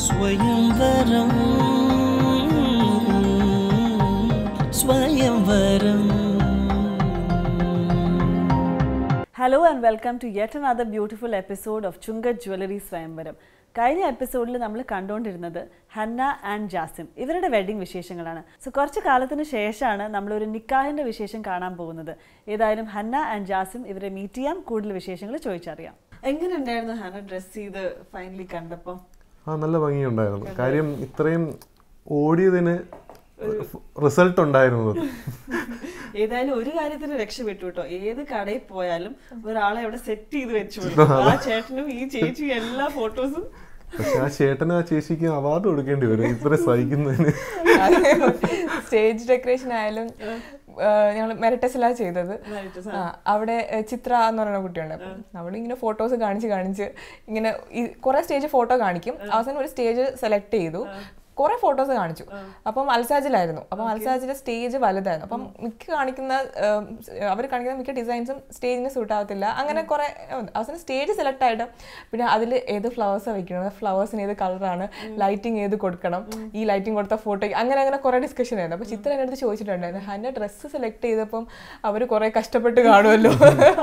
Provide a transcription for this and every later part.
Swayamvaram Swayamvaram hello and welcome to yet another beautiful episode of Chunka jewellery Swayamvaram കഴിഞ്ഞ എപ്പിസോഡിൽ നമ്മൾ കണ്ടുകൊണ്ടിരുന്നത് Hannah and Jasim ഇവരുടെ wedding വിശേഷങ്ങളാണ് സോ കുറച്ച് കാലത്തിന് ശേഷമാണ് നമ്മൾ ഒരു നിക്കാഹിന്റെ വിശേഷം കാണാൻ പോകുന്നത് ഏതായാലും ഹന്ന ആൻഡ് ജാസിം ഇവരെ മീറ്റ് ചെയ്യാം കൂടുതൽ വിശേഷങ്ങൾ ചോദിച്ചറിയാം എങ്ങനെ ഉണ്ടായിരുന്നു ഹന്ന ഡ്രസ് ചെയ്ത് ഫൈനലി കണ്ടപ്പോൾ ആ നല്ല ഭംഗിയുണ്ടായിരുന്നു കാര്യം ഇത്രയും ഓടിയതിന് റിസൾട്ട് ഉണ്ടായിരുന്നു അത്. ഏതായാലും ഒരു കാര്യത്തിന് രക്ഷപ്പെട്ടു കേട്ടോ ഏത് കടയിൽ പോയാലും ഒരാളെ അവിടെ സെറ്റ് ചെയ്ത് വെച്ചു കൊടുക്കും. ആ ചേട്ടനും ഈ ചേച്ചിയും എല്ലാ ഫോട്ടോസും പക്ഷെ ആ ചേട്ടന് ആ ചേച്ചിക്ക് അവാർഡ് കൊടുക്കേണ്ടി വരും ഇത്ര സഹിക്കുന്നതിന് സ്റ്റേജ് ഡെക്കറേഷൻ ആയാലും ഞങ്ങൾ മെറിറ്റസിലാ ചെയ്തത് Meritus, ആ, അവിടെ ഏഹ്, ചിത്ര എന്ന് പറയുന്ന കുട്ടിയുണ്ട് അപ്പം അവളിങ്ങനെ ഫോട്ടോസ് കാണിച്ച് കാണിച്ച് ഇങ്ങനെ ഈ കുറെ സ്റ്റേജ് ഫോട്ടോ കാണിക്കും അവസാനം ഒരു സ്റ്റേജ് സെലക്ട് ചെയ്തു കുറെ ഫോട്ടോസ് കാണിച്ചു അപ്പം അൽസാജിലായിരുന്നു അപ്പം അൽസാജിലെ സ്റ്റേജ് വലുതായിരുന്നു അപ്പം മിക്ക കാണിക്കുന്ന അവർ കാണിക്കുന്ന മിക്ക ഡിസൈൻസും സ്റ്റേജിന് സൂട്ട് ആവത്തില്ല അങ്ങനെ കുറെ ഉണ്ട്. അവസാനം സ്റ്റേജ് സെലക്ട് ആയിട്ട് പിന്നെ അതിൽ ഏത് ഫ്ലവേഴ്സാണ് വെക്കുന്നത് ഫ്ലവേഴ്സിന് ഏത് കളറാണ് ലൈറ്റിംഗ് ഏത് കൊടുക്കണം ഈ ലൈറ്റിംഗ് കൊടുത്ത ഫോട്ടോ അങ്ങനെ അങ്ങനെ കുറെ ഡിസ്കഷൻ ആയിരുന്നു അപ്പൊ ചിത്ര എൻ്റെ അടുത്ത് ചോദിച്ചിട്ടുണ്ടായിരുന്നു ഹന്നെ ഡ്രസ്സ് സെലക്ട് ചെയ്തപ്പം അവർ കുറെ കഷ്ടപ്പെട്ട് കാണുമല്ലോ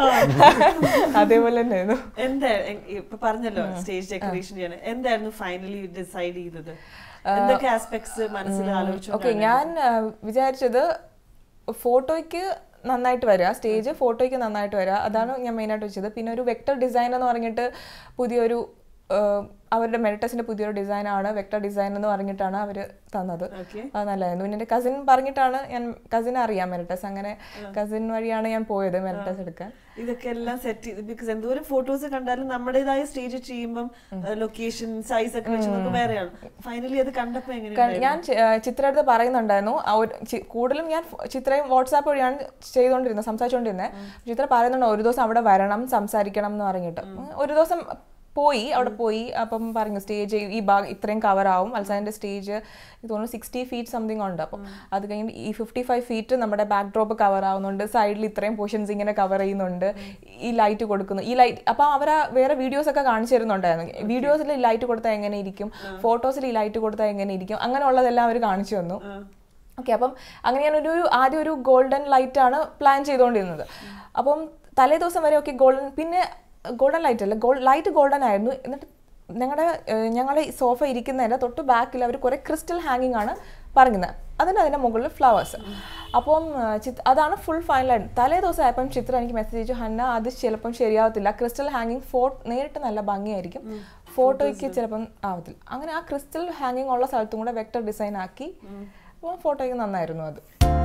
അതേപോലെ തന്നെയായിരുന്നു എന്താ എ- ഇപ്പൊ പറഞ്ഞല്ലോ സ്റ്റേജ് ഡെക്കറേഷൻ ചെയ്യാൻ എന്തായിരുന്നു ഫൈനലി ഡിസൈഡ് ചെയ്തത് എന്തൊക്കെ ആസ്പെക്ട്സ് മനസ്സിൽ ആലോചിച്ചു ഓക്കെ ഞാൻ ആ, വിചാരിച്ചത് ഫോട്ടോയ്ക്ക് നന്നായിട്ട് വരിക സ്റ്റേജ് ഫോട്ടോയ്ക്ക് നന്നായിട്ട് വരിക അതാണ് ഞാൻ മെയിനായിട്ട് വെച്ചത് പിന്നെ ഒരു വെക്ടർ ഡിസൈൻ എന്ന് പറഞ്ഞിട്ട് പുതിയൊരു ആ, അവരുടെ മെറിറ്റസിന്റെ പുതിയൊരു ഡിസൈനാണ് വെക്ടർ ഡിസൈൻ എന്ന് പറഞ്ഞിട്ടാണ് അവർ തന്നത് Okay. അത് നല്ലതായിരുന്നു പിന്നെ എൻ്റെ കസിൻ പറഞ്ഞിട്ടാണ് ഞാൻ കസിൻ അറിയാം മെറിറ്റസ് അങ്ങനെ കസിൻ വഴിയാണ് ഞാൻ പോയത് മെറിറ്റസ് എടുക്കാൻ ഇതൊക്കെ എല്ലാം സെറ്റ് ചെയ്ത് ബിക്കോസ് എന്തോരം ഫോട്ടോസ് കണ്ടാലും നമ്മുടേതായ സ്റ്റേജ് ചെയ്യുമ്പം ലൊക്കേഷൻ സൈസ് ഒക്കെ വെച്ച് നമുക്ക് വേറെയാണ് ഫൈനലി അത് കണ്ടപ്പോ കാരണം എങ്ങനെയാണ് ഞാൻ ചി- ആ, ചിത്ര അടുത്ത് പറയുന്നുണ്ടായിരുന്നു ആ ഒരു ചി- കൂടുതലും ഞാൻ ഫ- ചിത്രയും വാട്സാപ്പ് വഴിയാണ് ചെയ്തുകൊണ്ടിരുന്നത് സംസാരിച്ചുകൊണ്ടിരുന്നത് ചിത്ര പറയുന്നുണ്ട് ഒരു ദിവസം അവിടെ വരണം സംസാരിക്കണം എന്ന് പറഞ്ഞിട്ട് ഒരു ദിവസം പോയി അവിടെ പോയി അപ്പം പറഞ്ഞു സ്റ്റേജ് ഈ ഭാഗം ഇത്രയും കവർ ആവും അൽസാൻ്റെ സ്റ്റേജ് എനിക്ക് തോന്നുന്നു സിക്സ്റ്റി ഫീറ്റ് സംതിങ് ഉണ്ട് അപ്പം അത് കഴിഞ്ഞ് ഈ ഫിഫ്റ്റി ഫൈവ് ഫീറ്റ് നമ്മുടെ ബാക്ക് ഡ്രോപ്പ് കവർ ആവുന്നുണ്ട് സൈഡിൽ ഇത്രയും പോർഷൻസ് ഇങ്ങനെ കവർ ചെയ്യുന്നുണ്ട് ഈ ലൈറ്റ് കൊടുക്കുന്നു ഈ ലൈറ്റ് അപ്പം അവർ വേറെ വീഡിയോസ് ഒക്കെ കാണിച്ചു തരുന്നുണ്ടായിരുന്നു വീഡിയോസിൽ ലൈറ്റ് കൊടുത്താൽ എങ്ങനെ ഇരിക്കും ഫോട്ടോസിൽ ഈ ലൈറ്റ് കൊടുത്താൽ എങ്ങനെ ഇരിക്കും അങ്ങനെയുള്ളതെല്ലാം അവർ കാണിച്ചു തന്നു ഓക്കെ അപ്പം അങ്ങനെ ഞാനൊരു ആദ്യം ഒരു ഗോൾഡൻ ലൈറ്റ് ആണ് പ്ലാൻ ചെയ്തുകൊണ്ടിരുന്നത് അപ്പം തലേ ദിവസം വരെ ഒക്കെ ഗോൾഡൻ പിന്നെ ഗോൾഡൻ ലൈറ്റ് അല്ല ഗോൾഡ് ലൈറ്റ് ഗോൾഡൻ ആയിരുന്നു എന്നിട്ട് ഞങ്ങളുടെ ഞങ്ങളുടെ സോഫ ഇരിക്കുന്നതിൻ്റെ തൊട്ട് ബാക്കിൽ അവർ കുറേ ക്രിസ്റ്റൽ ഹാങ്ങിങ് ആണ് പറയുന്നത് അതിൻ്റെ അതിൻ്റെ മുകളിൽ ഫ്ലവേഴ്സ് അപ്പം ആ, ചിത് അതാണ് ഫുൾ ഫൈനൽ തലേ ദിവസം ആയപ്പം ചിത്ര എനിക്ക് മെസ്സേജ് അയച്ചു ഹന്ന അത് ചിലപ്പം ശരിയാവത്തില്ല ക്രിസ്റ്റൽ ഹാങ്ങിങ് ഫോ നേരിട്ട് നല്ല ഭംഗിയായിരിക്കും ഫോട്ടോയ്ക്ക് ചിലപ്പം ആവത്തില്ല അങ്ങനെ ആ ക്രിസ്റ്റൽ ഹാങ്ങിങ് ഉള്ള സ്ഥലത്തും കൂടെ വെക്ടർ ഡിസൈൻ ആക്കി അപ്പോൾ ഫോട്ടോയ്ക്ക് നന്നായിരുന്നു അത്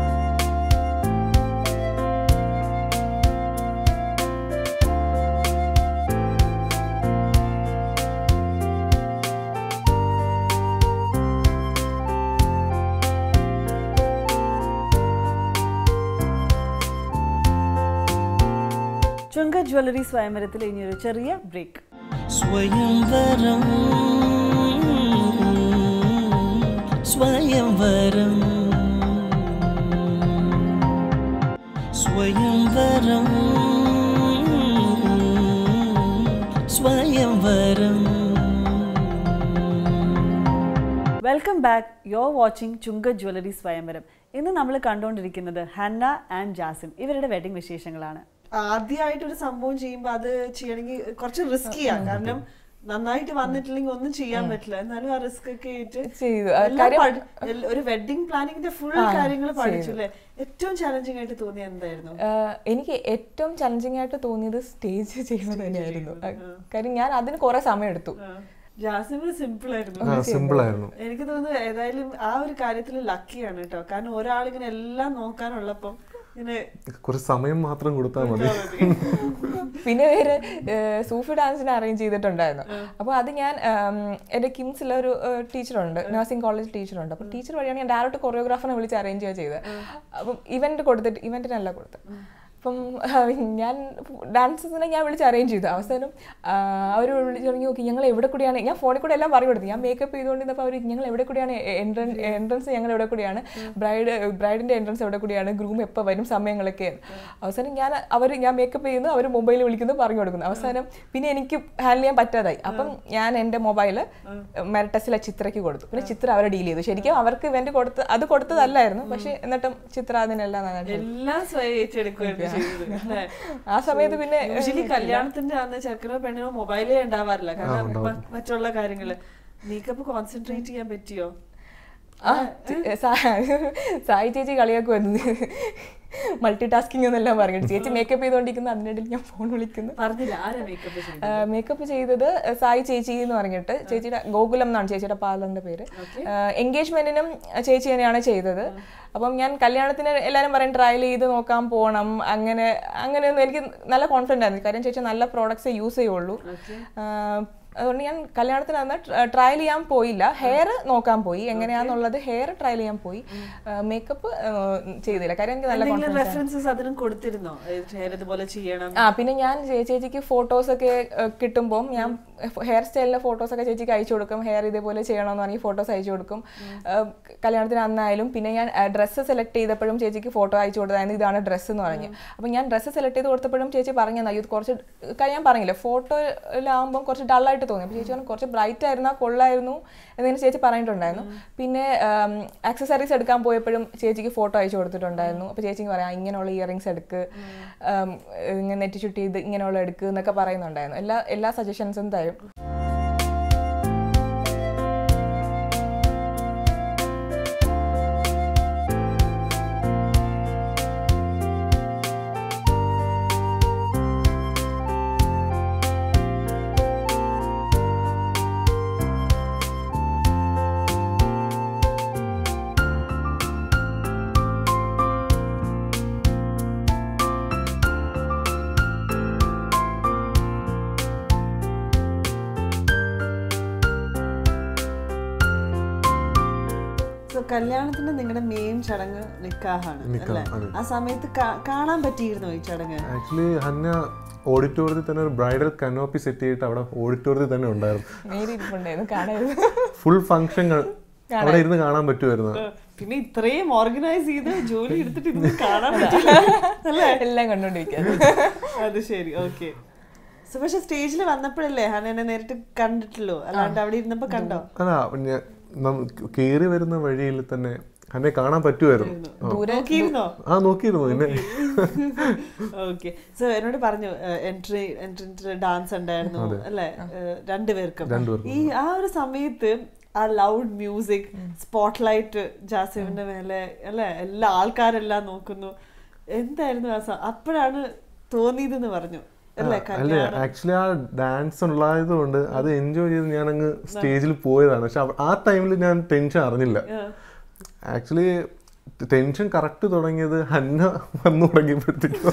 ചുങ്ക ജ്വല്ലറി സ്വയംവരത്തിൽ ഇനി ഒരു ചെറിയ break Swayamvaram Swayamvaram Swayamvaram Swayamvaram welcome back you're watching Chunka jewellery Swayamvaram ഇന്ന് നമ്മൾ കണ്ടുകൊണ്ടിരിക്കുന്നത് ഹന്ന ആൻഡ് ജാസിം ഇവരുടെ വെഡിങ് വിശേഷങ്ങളാണ് ആദ്യമായിട്ട് ഒരു സംഭവം ചെയ്യുമ്പോൾ അത് ചെയ്യണമെങ്കിൽ കുറച്ച് റിസ്കിയാണ് കാരണം നന്നായിട്ട് വന്നിട്ടില്ലെങ്കിൽ ഒന്നും ചെയ്യാൻ പറ്റില്ല എന്നാലും ആ റിസ്ക് ഒക്കെ ആയിട്ട് ചെയ്തു. ആ എല്ലാം കാര്യം- പഠി- എല്ല- ഒരു വെഡിങ് പ്ലാനിങ്ങിന്റെ ഫുൾ ആ, കാര്യങ്ങൾ ചെയ്തു. പഠിച്ചു അല്ലേ ഏറ്റവും ചാലഞ്ചിങ് ആയിട്ട് തോന്നിയ എന്തായിരുന്നു ആഹ് എനിക്ക് ഏറ്റവും ചലഞ്ചിങ് ആയിട്ട് തോന്നിയത് സ്റ്റേജ് ചെയ്യുന്നത് തന്നെയായിരുന്നു കാര്യം ഞാൻ അതിന് കുറെ സമയം എടുത്തു ജാസിമിന് സിമ്പിൾ ആയിരുന്നു ആ സിമ്പിൾ ആയിരുന്നു എനിക്ക് തോന്നുന്നു ഏതായാലും ആ ഒരു കാര്യത്തിൽ ലക്കിയാണ് കേട്ടോ കാരണം ഒരാളിങ്ങനെ എല്ലാം നോക്കാനുള്ളപ്പം ഇങ്ങനെ കുറച്ച് സമയം മാത്രം കൊടുത്താൽ മതി പിന്നെ വേറെ ആഹ് സൂഫി ഡാൻസിന് അറേഞ്ച് ചെയ്തിട്ടുണ്ടായിരുന്നു അപ്പോൾ അത് ഞാൻ ആം, എൻ്റെ കിംസിലെ ഒരു ടീച്ചറുണ്ട് നഴ്സിംഗ് കോളേജ് ടീച്ചറുണ്ട് അപ്പോൾ ടീച്ചർ വഴിയാണ് ഞാൻ ഡയറക്റ്റ് കൊറിയോഗ്രാഫറിനെ വിളിച്ച് അറേഞ്ച് ചെയ്യുക ചെയ്തത് അപ്പം ഇവന്റ് കൊടുത്തിട്ട് ഇവന്റിനല്ല കൊടുത്തത് അപ്പം ഞാൻ ഡാൻസസിനെ ഞാൻ വിളിച്ച് അറേഞ്ച് ചെയ്തു അവസാനം അവർ വിളിച്ച് തുടങ്ങി നോക്കി ഞങ്ങൾ എവിടെ കൂടിയാണ് ഞാൻ ഫോണിൽ കൂടെ എല്ലാം പറഞ്ഞു കൊടുത്തു ഞാൻ മേക്കപ്പ് ചെയ്തുകൊണ്ടിരുന്നപ്പോൾ അവർ ഞങ്ങൾ എവിടെ കൂടിയാണ് എൻട്രൻസ് എൻട്രൻസ് ഞങ്ങൾ എവിടെ കൂടിയാണ് ബ്രൈഡ് ബ്രൈഡിൻ്റെ എൻട്രൻസ് എവിടെ കൂടിയാണ് ഗ്രൂം എപ്പോൾ വരും സമയങ്ങളൊക്കെ അവസാനം ഞാൻ അവർ ഞാൻ മേക്കപ്പ് ചെയ്യുന്നു അവർ മൊബൈൽ വിളിക്കുന്നു പറഞ്ഞു കൊടുക്കുന്നു അവസാനം പിന്നെ എനിക്ക് ഹാൻഡിൽ ചെയ്യാൻ പറ്റാതായി അപ്പം ഞാൻ എൻ്റെ മൊബൈൽ മെരട്ടസിലെ ചിത്രയ്ക്ക് കൊടുത്തു പിന്നെ ചിത്ര അവരെ ഡീൽ ചെയ്തു ശരിക്കും അവർക്ക് ഇവന്റ് കൊടുത്ത് അത് കൊടുത്തതല്ലായിരുന്നു പക്ഷെ എന്നിട്ടും ചിത്ര അതിനെല്ലാം നന്നായിട്ട് എല്ലാം സ്വയം ഏറ്റെടുക്കുകയാണ് ചെയ്തത് അല്ലേ? ആ സമയത്ത് പിന്നെ യൂഷ്വലി കല്യാണത്തിന്റെ അന്ന് ചെക്കനോ പെണ്ണിനോ മൊബൈലേ ഉണ്ടാവാറില്ല കാരണം മ- മറ്റുള്ള കാര്യങ്ങള് മേക്കപ്പ് കോൺസെൻട്രേറ്റ് ചെയ്യാൻ പറ്റിയോ ആ ചെ- സാ- സായി ചേച്ചി കളിയാക്കുമായിരുന്നു മൾട്ടി ടാസ്കിംഗ് എന്നെല്ലാം പറഞ്ഞിട്ട് ചേച്ചി മേക്കപ്പ് ചെയ്തുകൊണ്ടിരിക്കുന്നു അതിനിടയിൽ ഞാൻ ഫോൺ വിളിക്കുന്നു പറഞ്ഞില്ല ആരാ മേക്കപ്പ് ചെയ്തത് മേക്കപ്പ് ചെയ്തത് സായി ചേച്ചി എന്ന് പറഞ്ഞിട്ട് ചേച്ചിയുടെ ഗോകുലം എന്നാണ് ചേച്ചിയുടെ പാർലറിന്റെ പേര് എൻഗേജ്മെന്റിനും ചേച്ചി തന്നെയാണ് ചെയ്തത് അപ്പം ഞാൻ കല്യാണത്തിന് എല്ലാവരും പറയും ട്രയൽ ചെയ്ത് നോക്കാൻ പോകണം അങ്ങനെ അങ്ങനെയൊന്നും എനിക്ക് നല്ല കോൺഫിഡൻ്റ് ആയിരുന്നു കാര്യം ചേച്ചി നല്ല പ്രോഡക്ട്സേ യൂസ് ചെയ്യുള്ളൂ ആഹ് അതുകൊണ്ട് ഞാൻ കല്യാണത്തിന് അന്ന് ട്രയൽ ചെയ്യാൻ പോയില്ല ഹെയർ നോക്കാൻ പോയി എങ്ങനെയാന്നുള്ളത് ഹെയർ ട്രയൽ ചെയ്യാൻ പോയി മേക്കപ്പ് ചെയ്തില്ല കാര്യം എനിക്ക് നല്ല എന്തെങ്കിലും കോൺഫിഡൻസ് റെഫറൻസസ് അതിനും കൊടുത്തിരുന്നോ ഹെയർ ഇതുപോലെ ചെയ്യണം ആ പിന്നെ ഞാൻ ചേ- ചേച്ചിക്ക് ഫോട്ടോസ് ഒക്കെ കിട്ടുമ്പോൾ ഞാൻ ഹെയർ സ്റ്റൈലിന്റെ ഫോട്ടോസ് ഒക്കെ ചേച്ചിക്ക് അയച്ചു കൊടുക്കും ഹെയർ ഇതേപോലെ ചെയ്യണമെന്ന് പറഞ്ഞ് ഫോട്ടോസ് അയച്ചു കൊടുക്കും ഏഹ് കല്യാണത്തിന് അന്നായാലും പിന്നെ ഞാൻ ഡ്രസ്സ് സെലക്ട് ചെയ്തപ്പോഴും ചേച്ചിക്ക് ഫോട്ടോ അയച്ചു കൊടുത്തായിരുന്നു ഇതാണ് ഡ്രസ്സ് എന്ന് പറഞ്ഞു അപ്പം ഞാൻ ഡ്രസ്സ് സെലക്ട് ചെയ്ത് കൊടുത്തപ്പോഴും ചേച്ചി പറഞ്ഞു അയ്യോ ഇത് കുറച്ച് കാര്യം ഞാൻ പറഞ്ഞില്ല ഫോട്ടോയിലാകുമ്പോൾ കുറച്ച് ഡള്ളായിട്ട് തോന്നി അപ്പോൾ ചേച്ചി പറഞ്ഞു കുറച്ച് ബ്രൈറ്റ് ആയിരുന്നാ കൊള്ളായിരുന്നു എന്നിങ്ങനെ ചേച്ചി പറഞ്ഞിട്ടുണ്ടായിരുന്നു പിന്നെ ആക്സസറീസ് എടുക്കാൻ പോയപ്പോഴും ചേച്ചിക്ക് ഫോട്ടോ അയച്ചു കൊടുത്തിട്ടുണ്ടായിരുന്നു അപ്പോൾ ചേച്ചിക്ക് പറയാം ഇങ്ങനെയുള്ള ഇയറിങ്സ് എടുക്ക് ഉം, ഇങ്ങനെ നെറ്റ് ചുട്ടി ഇത് ഇങ്ങനെയുള്ള എടുക്ക് എന്നൊക്കെ പറയുന്നുണ്ടായിരുന്നു എല്ലാ എല്ലാ സജഷൻസും തരും സോ കല്യാണത്തിന് നിങ്ങളുടെ മെയിൻ ചടങ്ങ് നിക്കാഹാണ് നിക്കാഹ്, അല്ലേ അതെ. ആ സമയത്ത് കാ- കാണാൻ പറ്റിയിരുന്നോ ഈ ചടങ്ങ് ആക്ച്വലി ഹന്ന ഓഡിറ്റോറിയത്തിൽ തന്നെ ഒരു ബ്രൈഡൽ കനോപ്പി സെറ്റ് ചെയ്തിട്ട് അവിടെ ഓഡിറ്റോറിയത്തിൽ തന്നെ ഉണ്ടായിരുന്നു നേരി ഇരിപ്പുണ്ടായിരുന്നു കാണരുത് ഫുൾ ഫംഗ്ഷനുകൾ അവിടെ ഇരുന്ന് കാണാൻ പറ്റുമായിരുന്നു പിന്നെ ഇത്രയും ഓർഗനൈസ് ചെയ്ത് ജോലി എടുത്തിട്ട് ഇന്ന് കാണാൻ പറ്റില്ല അല്ലേ എല്ലാം കണ്ടോണ്ടിരിക്കുക അത് ശരി ഓക്കെ സോ പക്ഷെ സ്റ്റേജിൽ വന്നപ്പോഴല്ലേ ഹനെ നേരിട്ട് കണ്ടിട്ടുള്ളൂ അല്ലാണ്ട് അവിടെ ഇരുന്നപ്പോ കണ്ടോ അല്ല കയറി വരുന്ന വഴിയിൽ തന്നെ ഹന്നെ കാണാൻ പറ്റുമായിരുന്നു ആ. നോക്കിയിരുന്നോ ആ നോക്കിയിരുന്നു പിന്നെ ഓക്കെ സോ എന്നോട് പറഞ്ഞു എൻട്രി എൻട്രി ഡാൻസ് ഉണ്ടായിരുന്നു അല്ലെ രണ്ടുപേർക്കും രണ്ടുപേർക്കും. ഈ ആ ഒരു സമയത്ത് ആ ലൗഡ് മ്യൂസിക് സ്പോട്ട് ലൈറ്റ് ജാസിമിന്റെ മേലെ അല്ലെ എല്ലാ ആൾക്കാരെല്ലാം നോക്കുന്നു എന്തായിരുന്നു ആ സ- അപ്പോഴാണ് തോന്നിയതെന്ന് പറഞ്ഞു അല്ലേ അല്ലേ ആക്ച്വലി ആ ഡാൻസ് ഉള്ളായത് കൊണ്ട് അത് എൻജോയ് ചെയ്ത് ഞാൻ അങ്ങ് സ്റ്റേജിൽ പോയതാണ് പക്ഷെ അവ- ആ ടൈമിൽ ഞാൻ ടെൻഷൻ അറിഞ്ഞില്ല ആക്ച്വലി ടെൻഷൻ കറക്റ്റ് തുടങ്ങിയത് ഹന്ന വന്നു തുടങ്ങിയപ്പോഴത്തേക്കും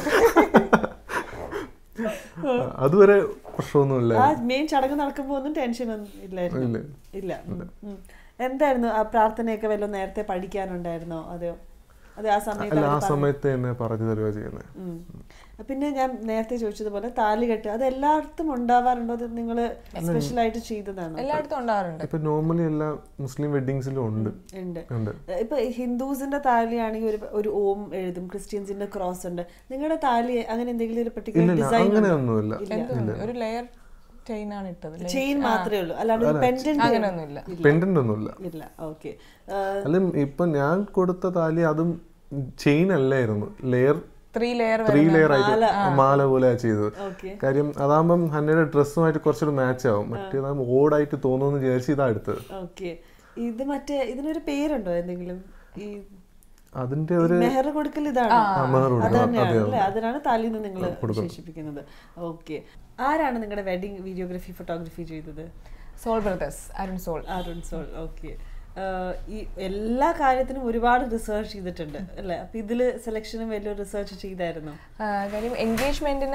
അതുവരെ പ്രശ്നമൊന്നുമില്ല ആ മെയിൻ ചടങ്ങ് നടക്കുമ്പോ ഒന്നും ടെൻഷൻ ഒന്നും ഇല്ലായിരുന്നു ഇല്ല. ഇല്ല ഉം. എന്തായിരുന്നു ആ പ്രാർത്ഥനയൊക്കെ വല്ലതും നേരത്തെ പഠിക്കാനുണ്ടായിരുന്നോ അതെയോ അതെ ആ സമയത്ത് അല്ല ആ അവര് പറഞ്ഞു. സമയത്ത് എന്നെ പറഞ്ഞു തരുക ചെയ്യുന്നത് ഉം. പിന്നെ ഞാൻ നേരത്തെ ചോദിച്ചതുപോലെ താലി കെട്ട് അത് എല്ലായിടത്തും ഉണ്ടാവാറുണ്ടോ അത് നിങ്ങൾ സ്പെഷ്യൽ ആയിട്ട് ചെയ്തതാണോ എല്ലായിടത്തും ഉണ്ടാവാറുണ്ട് ഇപ്പൊ നോർമലി എല്ലാ മുസ്ലിം വെഡിങ്സിലും ഉണ്ട് ഉണ്ട് ഉണ്ട് ഇപ്പൊ ഹിന്ദുസിന്റെ താലിയാണെങ്കിൽ ഒരു ഒരു ഓം എഴുതും ക്രിസ്ത്യൻസിന്റെ ക്രോസ് ഉണ്ട് നിങ്ങളുടെ താലി അങ്ങനെ എന്തെങ്കിലും ഒരു പെർട്ടിക്കുലർ ഇല്ലില്ല ഡിസൈൻ അങ്ങനെയൊന്നുമില്ല എന്തുകൊണ്ട് ഒരു ലെയർ ചെയിൻ ആണ് ഇട്ടത് ചെയിൻ മാത്രമേ ഉള്ളൂ അല്ലാണ്ട് ഒരു പെൻഡന്റ് അങ്ങനെയൊന്നുമില്ല പെൻഡന്റ് ഒന്നുമില്ല ഇല്ല ഓക്കെ അല്ല ഇപ്പൊ ഞാൻ കൊടുത്ത താലി അതും ചെയിൻ അല്ലായിരുന്നു layer three layer three layer ആയിട്ട് മാല പോലെ ചെയ്തത് ഓക്കെ കാര്യം അതാകുമ്പം ഹന്നയുടെ ഡ്രസ്സുമായിട്ട് കുറച്ചൊരു മാച്ച് ആവും മറ്റേതാകുമ്പോൾ ഓടായിട്ട് തോന്നുമെന്ന് വിചാരിച്ച് ഇതാ എടുത്തത് ഓക്കെ ഇത് മറ്റേ ഇതിനൊരു പേരുണ്ടോ എന്തെങ്കിലും ഈ അതിന്റെ ഒരു മെഹർ കൊടുക്കൽ ഇതാണ് ആ, മെഹർ അത് കൊടുക്കൽ, തന്നെയാണ് അല്ലേ അതിനാണ് താലിന്ന് നിങ്ങൾ വിശേഷിപ്പിക്കുന്നത് ഓക്കെ ആരാണ് നിങ്ങളുടെ വെഡിങ് വീഡിയോഗ്രഫി ഫോട്ടോഗ്രഫി ചെയ്തത് Soul Brothers Arun Soul Arun Soul okay ഈ എല്ലാ കാര്യത്തിനും ഒരുപാട് റിസർച്ച് ചെയ്തിട്ടുണ്ട് അല്ലേ അപ്പൊ ഇതില് സെലക്ഷനും വലിയ റിസർച്ച് ചെയ്തായിരുന്നു ആ, കാര്യം എൻഗേജ്മെന്റിന്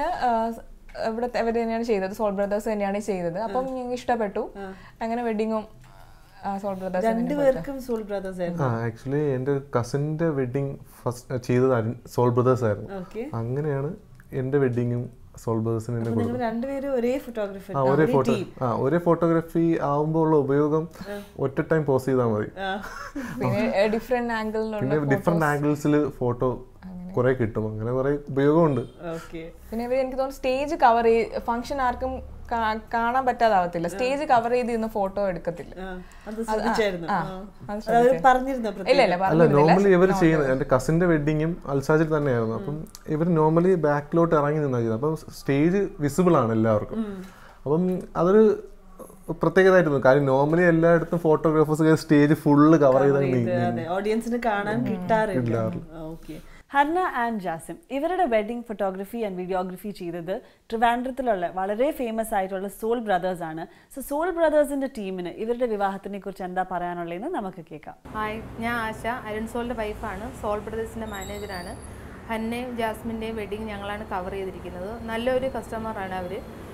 ഇവിടെ അവർ തന്നെയാണ് ചെയ്തത് സോൾ ബ്രദേഴ്സ് തന്നെയാണ് ചെയ്തത് അപ്പം ഞങ്ങൾക്ക് ഇഷ്ടപ്പെട്ടു അങ്ങനെ വെഡിങ്ങും സോൾ ബ്രദേഴ്സ് രണ്ടുപേർക്കും സോൾ ബ്രദേഴ്സ് ആയിരുന്നു ആ ആക്ച്വലി എൻ്റെ കസിൻ്റെ വെഡിങ് ഫസ്റ്റ് ചെയ്തത് അരുൺ- സോൾ ബ്രദേഴ്സ് ആയിരുന്നു ഓക്കെ അങ്ങനെയാണ് എൻ്റെ വെഡിങ്ങും സോൾ ബ്രദേഴ്സിന് എന്നെ നിങ്ങൾ കൊടുത്തത് രണ്ടുപേരും ഒരേ ഫോട്ടോഗ്രാഫർ ആ ഒരേ ഫോട്ടോ ആ ഒരേ ഫോട്ടോഗ്രാഫി ആവുമ്പോൾ ഉള്ള ഉപയോഗം ഒറ്റ ടൈം പോസ്റ്റ് ചെയ്താൽ മതി പിന്നെ ഡിഫറെന്റ് ആംഗിളിലുള്ള പിന്നെ ഡിഫറെന്റ് ആംഗിൾസിൽ ഫോട്ടോ കുറെ കിട്ടും അങ്ങനെ കുറെ ഉപയോഗമുണ്ട് ഓക്കെ പിന്നെ ഇവര് എനിക്ക് തോന്നുന്നു സ്റ്റേജ് കവർ ചെയ്ത് ഫംഗ്ഷൻ ആർക്കും കാ- കാണാൻ പറ്റാതാവത്തില്ല സ്റ്റേജ് കവർ ചെയ്ത് ഇന്ന് ഫോട്ടോ എടുക്കത്തില്ല അത് ശ്രദ്ധിച്ചായിരുന്നു ആ, ആ. അത് അത് അവര് പറഞ്ഞിരുന്നോ ഇല്ല ഇല്ല അല്ല പറഞ്ഞില്ല നോർമലി ഇവർ ചെയ്യുന്നത് എൻ്റെ കസിന്റെ വെഡിങ്ങും അൽസാജിൽ തന്നെയായിരുന്നു അപ്പം ഇവർ നോർമലി ബാക്കിലോട്ട് ഇറങ്ങി നിന്നാ ചെയ്യുന്നത് അപ്പം സ്റ്റേജ് വിസിബിൾ ആണ് എല്ലാവർക്കും അപ്പം അതൊരു പ്രത്യേകതയായിരുന്നു കാര്യം നോർമലി എല്ലായിടത്തും ഫോട്ടോഗ്രാഫേഴ്സ് സ്റ്റേജ് ഫുള്ള് കവർ ചെയ്ത് ഇത് അതെ ഓഡിയൻസിന് കാണാൻ കിട്ടാറില്ല ഓക്കെ ഹന്ന ആൻഡ് ജാസിം ഇവരുടെ വെഡിങ് ഫോട്ടോഗ്രഫി ആൻഡ് വീഡിയോഗ്രഫി ചെയ്തത് ട്രിവാൻഡ്രത്തിലുള്ള വളരെ ഫേമസ് ആയിട്ടുള്ള സോൾ ബ്രദേഴ്സ് ആണ് സോ സോൾ ബ്രദേഴ്സിന്റെ ടീമിന് ഇവരുടെ വിവാഹത്തിനെ കുറിച്ച് എന്താ പറയാനുള്ളതെന്ന് നമുക്ക് കേൾക്കാം ഹായ് ഞാൻ ആശ അരുൺ സോളിൻ്റെ വൈഫാണ് സോൾ ബ്രദേഴ്സിൻ്റെ മാനേജറാണ് ഹന്നയും ജാസ്മിൻ്റെയും വെഡിങ് ഞങ്ങളാണ് കവർ ചെയ്തിരിക്കുന്നത് നല്ലൊരു കസ്റ്റമറാണ് അവർ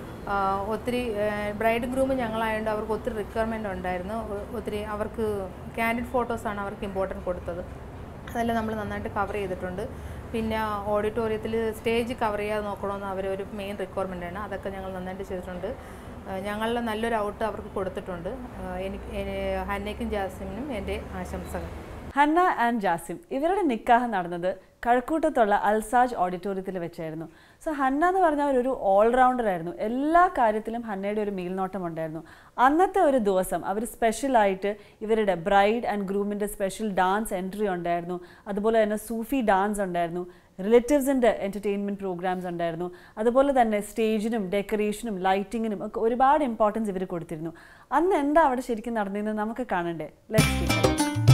ഒത്തിരി ബ്രൈഡ് ഗ്രൂം ഞങ്ങളായതുകൊണ്ട് അവർക്ക് ഒത്തിരി റിക്വയർമെൻ്റ് ഉണ്ടായിരുന്നു ഒ- ഒത്തിരി അവർക്ക് ക്യാൻഡിഡ് ഫോട്ടോസാണ് അവർക്ക് ഇമ്പോർട്ടൻറ്റ് കൊടുത്തത് അതെല്ലാം നമ്മൾ നന്നായിട്ട് കവർ ചെയ്തിട്ടുണ്ട് പിന്നെ ഓഡിറ്റോറിയത്തിൽ സ്റ്റേജ് കവർ ചെയ്യാതെ നോക്കണമെന്ന് അവരൊരു മെയിൻ റിക്വയർമെൻ്റ് ആണ് അതൊക്കെ ഞങ്ങൾ നന്നായിട്ട് ചെയ്തിട്ടുണ്ട് ഏഹ് ഞങ്ങളുടെ നല്ലൊരു ഔട്ട് അവർക്ക് കൊടുത്തിട്ടുണ്ട് ഏഹ് എനിക്ക് എ- ഹന്നയ്ക്കും ജാസിമിനും എൻ്റെ ആശംസകൾ ഹന്ന ആൻഡ് ജാസിം ഇവരുടെ നിക്കാഹ് നടന്നത് കഴക്കൂട്ടത്തുള്ള അൽസാജ് ഓഡിറ്റോറിയത്തിൽ വെച്ചായിരുന്നു സോ ഹന്ന എന്ന് പറഞ്ഞാൽ ഒരു ഓൾറൗണ്ടർ ആയിരുന്നു എല്ലാ കാര്യത്തിലും ഹന്നയുടെ ഒരു മേൽനോട്ടം ഉണ്ടായിരുന്നു അന്നത്തെ ഒരു ദിവസം അവർ സ്പെഷ്യലായിട്ട് ഇവരുടെ ബ്രൈഡ് ആൻഡ് ഗ്രൂമിൻ്റെ സ്പെഷ്യൽ ഡാൻസ് എൻട്രി ഉണ്ടായിരുന്നു അതുപോലെ തന്നെ സൂഫി ഡാൻസ് ഉണ്ടായിരുന്നു റിലേറ്റീവ്സിൻ്റെ എൻ്റർടൈൻമെൻറ്റ് പ്രോഗ്രാംസ് ഉണ്ടായിരുന്നു അതുപോലെ തന്നെ സ്റ്റേജിനും ഡെക്കറേഷനും ലൈറ്റിങ്ങിനും ഒക്കെ ഒരുപാട് ഇമ്പോർട്ടൻസ് ഇവർ കൊടുത്തിരുന്നു അന്ന് എന്താ അവിടെ ശരിക്കും നടന്നതെന്ന് നമുക്ക് കാണണ്ടേ ലെറ്റ്സ്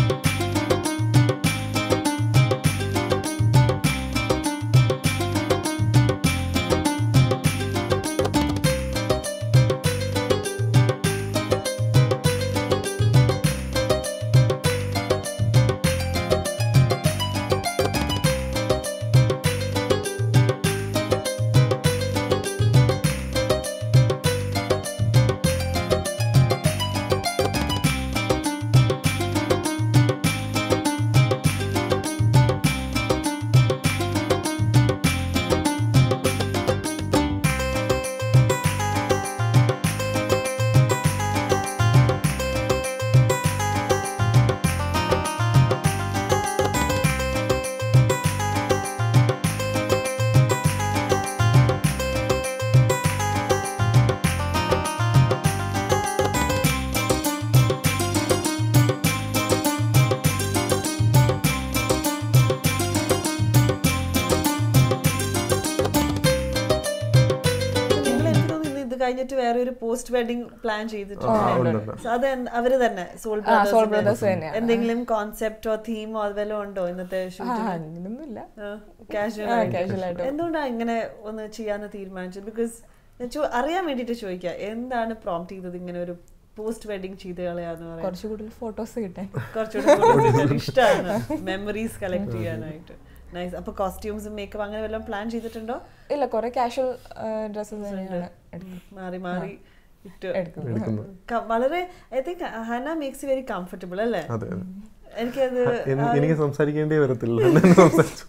നിങ്ങൾ എനിക്ക് തോന്നുന്നു ഇത് കഴിഞ്ഞിട്ട് വേറെ ഒരു പോസ്റ്റ് വെഡിങ് പ്ലാൻ ചെയ്തിട്ടുണ്ട് So അത് എന്ത്- അവര് തന്നെ സോൾ Soul Brothers ബ്രദേഴ്സ് തന്നെയാ. എന്തെങ്കിലും കോൺസെപ്റ്റോ തീമോ അത് വല്ലതും ഉണ്ടോ ഇന്നത്തെ ആ, ഷൂട്ടിൽ അങ്ങനൊന്നുമില്ല കാഷ്വൽ ആ, casual ആയിട്ട്. എന്തുകൊണ്ടാണ് ഇങ്ങനെ ഒന്ന് ചെയ്യാന്ന് തീരുമാനിച്ചത് ബിക്കോസ് അറിയാൻ വേണ്ടിട്ട് ചോദിക്കുക എന്താണ് പ്രോംപ്റ്റ് ചെയ്തത് ഇങ്ങനെ ഒരു പോസ്റ്റ് വെഡിങ് ചെയ്ത് കളയാന്ന് പറയാൻ കുറച്ച് കൂടുതൽ ഫോട്ടോസ് കിട്ടാൻ കുറച്ചുകൂടി ഇഷ്ടമാണ് മെമ്മറീസ് കളക്ട് ചെയ്യാനായിട്ട് നൈസ് അപ്പൊ കോസ്റ്റ്യൂംസും മേക്കപ്പ് അങ്ങനെ വല്ലതും പ്ലാൻ ചെയ്തിട്ടുണ്ടോ ഇല്ല കുറെ കാഷ്വൽ ഡ്രസ്സസ് തന്നെയാണ് എടുക്കുന്നത്. മാറി മാറി ഇട്ട് എടുക്കുന്നത് എടുക്കുന്നത് ക- വളരെ I think Hanna makes very comfortable അല്ലേ അതെ അതെ എനിക്കത് എനി- എനിക്ക് സംസാരിക്കേണ്ടേ വരത്തില്ല ഞാൻ സംസാരിച്ചു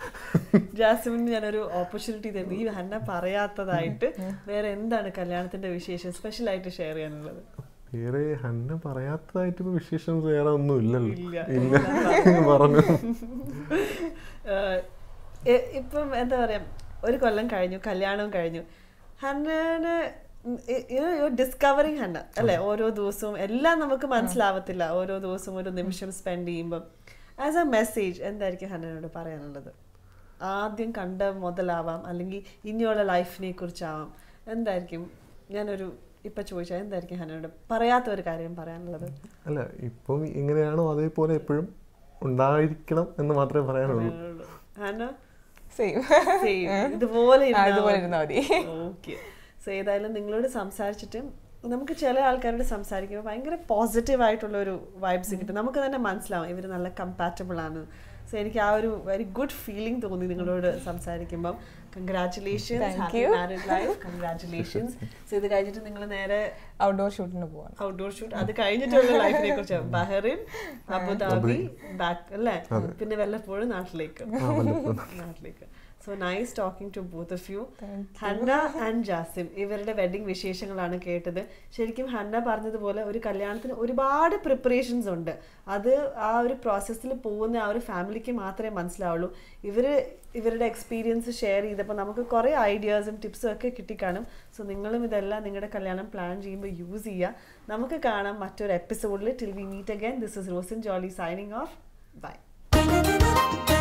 ജാസ്മിന് ഞാനൊരു ഓപ്പർച്യൂണിറ്റി തരുന്നു ഈ ഹന്ന പറയാത്തതായിട്ട് വേറെ എന്താണ് കല്യാണത്തിന്റെ വിശേഷം സ്പെഷ്യൽ ആയിട്ട് ഷെയർ ചെയ്യാനുള്ളത് വേറെ ഹന്ന പറയാത്തതായിട്ട് ഇപ്പൊ വിശേഷം വേറെ ഒന്നും ഇല്ലല്ലോ ഇല്ല. ഇല്ല പറഞ്ഞു ഏഹ് എ- ഇപ്പം എന്താ പറയാ ഒരു കൊല്ലം കഴിഞ്ഞു കല്യാണവും കഴിഞ്ഞു ഹന്നന് ഡിസ്കവറിങ് ഹന്ന അല്ലെ ഓരോ ദിവസവും എല്ലാം നമുക്ക് മനസ്സിലാവത്തില്ല ഓരോ ദിവസവും ഒരു നിമിഷം സ്പെൻഡ് ചെയ്യുമ്പോൾ ആസ് എ മെസ്സേജ് എന്തായിരിക്കും ഹന്നനോട് പറയാനുള്ളത് ആദ്യം കണ്ട മുതലാവാം അല്ലെങ്കിൽ ഇനിയുള്ള ലൈഫിനെ കുറിച്ചാവാം എന്തായിരിക്കും ഞാനൊരു ഇപ്പൊ ചോദിച്ചാൽ എന്തായിരിക്കും ഹന്നനോട് പറയാത്ത ഒരു കാര്യം പറയാനുള്ളത് അല്ല ഇപ്പം എങ്ങനെയാണോ അതേപോലെ എപ്പോഴും ഉണ്ടായിരിക്കണം എന്ന് മാത്രമേ പറയാനുള്ളൂ ഹന്ന സെയിം Same. ഇതുപോലെ ആ, ഇതുപോലെ ഇരുന്നാ മതി. ഓക്കെ സോ ഏതായാലും നിങ്ങളോട് സംസാരിച്ചിട്ട് നമുക്ക് ചില ആൾക്കാരോട് സംസാരിക്കുമ്പോൾ ഭയങ്കര പോസിറ്റീവ് ആയിട്ടുള്ള ഒരു വൈബ്സ് കിട്ടും നമുക്ക് തന്നെ മനസ്സിലാവും ഇവർ നല്ല കമ്പാറ്റബിൾ ആണ് സോ എനിക്ക് ആ ഒരു വെരി ഗുഡ് ഫീലിംഗ് തോന്നി നിങ്ങളോട് സംസാരിക്കുമ്പം congratulations Thank happy you. Married life congratulations so ഇത് കഴിഞ്ഞിട്ട് നിങ്ങൾ നേരെ ഔട്ട്ഡോർ ഷൂട്ടിന് പോവാണ് ഔട്ട്ഡോർ ഷൂട്ട് അത് കഴിഞ്ഞിട്ടുള്ള ലൈഫിനെ കുറിച്ച് ബഹറിൻ അബുദാബി ബാക്ക് അല്ലേ പിന്നെ വല്ലപ്പോഴും നാട്ടിലേക്ക് നാട്ടിലേക്ക് so nice talking to both of you Hanna and Jasim ഇവരുടെ വെഡിങ് വിശേഷങ്ങളാണ് കേട്ടത് ശരിക്കും ഹന്ന പറഞ്ഞതുപോലെ ഒരു കല്യാണത്തിന് ഒരുപാട് പ്രിപ്പറേഷൻസ് ഉണ്ട് അത് ആ ഒരു പ്രോസസ്സിൽ പോകുന്ന ആ ഒരു ഫാമിലിക്ക് മാത്രമേ മനസ്സിലാവുള്ളൂ ഇവർ ഇവരുടെ എക്സ്പീരിയൻസ് ഷെയർ ചെയ്തപ്പോൾ നമുക്ക് കുറേ ഐഡിയാസും ടിപ്സും ഒക്കെ കിട്ടിക്കാണും സോ നിങ്ങളും ഇതെല്ലാം നിങ്ങളുടെ കല്യാണം പ്ലാൻ ചെയ്യുമ്പോൾ യൂസ് ചെയ്യുക നമുക്ക് കാണാം മറ്റൊരു എപ്പിസോഡിൽ till we meet again this is Rosin Jolly signing off by